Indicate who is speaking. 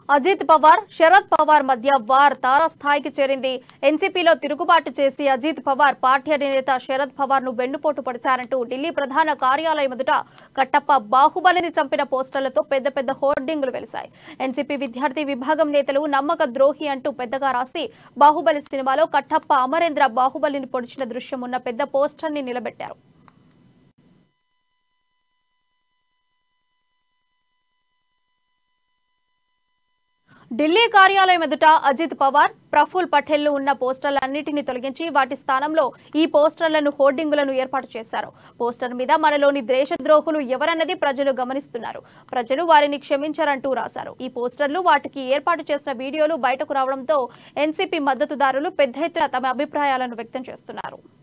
Speaker 1: అజిత్ పవార్ శరద్ పవార్ మధ్య వార్ తారస్థాయికి చేరింది ఎన్సీపీలో తిరుగుబాటు చేసి అజిత్ పవార్ పార్టీ అధినేత శరద్ పవార్ ను వెన్నుపోటు పడిచారంటూ ఢిల్లీ ప్రధాన కార్యాలయం ఎదుట కట్టప్ప బాహుబలిని చంపిన పోస్టర్లతో పెద్ద పెద్ద హోర్డింగులు వెలిశాయి ఎన్సీపీ విద్యార్థి విభాగం నేతలు నమ్మక ద్రోహి అంటూ పెద్దగా రాసి బాహుబలి సినిమాలో కట్టప్ప అమరేంద్ర బాహుబలిని పొడిచిన దృశ్యం ఉన్న పెద్ద పోస్టర్ ని నిలబెట్టారు ఢిల్లీ కార్యాలయం ఎదుట అజిత్ పవార్ ప్రఫుల్ పటేల్ ఉన్న పోస్టర్లన్నింటినీ తొలగించి వాటి స్థానంలో ఈ పోస్టర్లను హోర్డింగులను ఏర్పాటు చేశారు పోస్టర్ మీద మనలోని దేశద్రోహులు ఎవరన్నది ప్రజలు గమనిస్తున్నారు ప్రజలు వారిని క్షమించారంటూ రాశారు ఈ పోస్టర్లు వాటికి ఏర్పాటు చేసిన వీడియోలు బయటకు రావడంతో ఎన్సీపీ మద్దతుదారులు పెద్ద ఎత్తున తమ అభిప్రాయాలను వ్యక్తం చేస్తున్నారు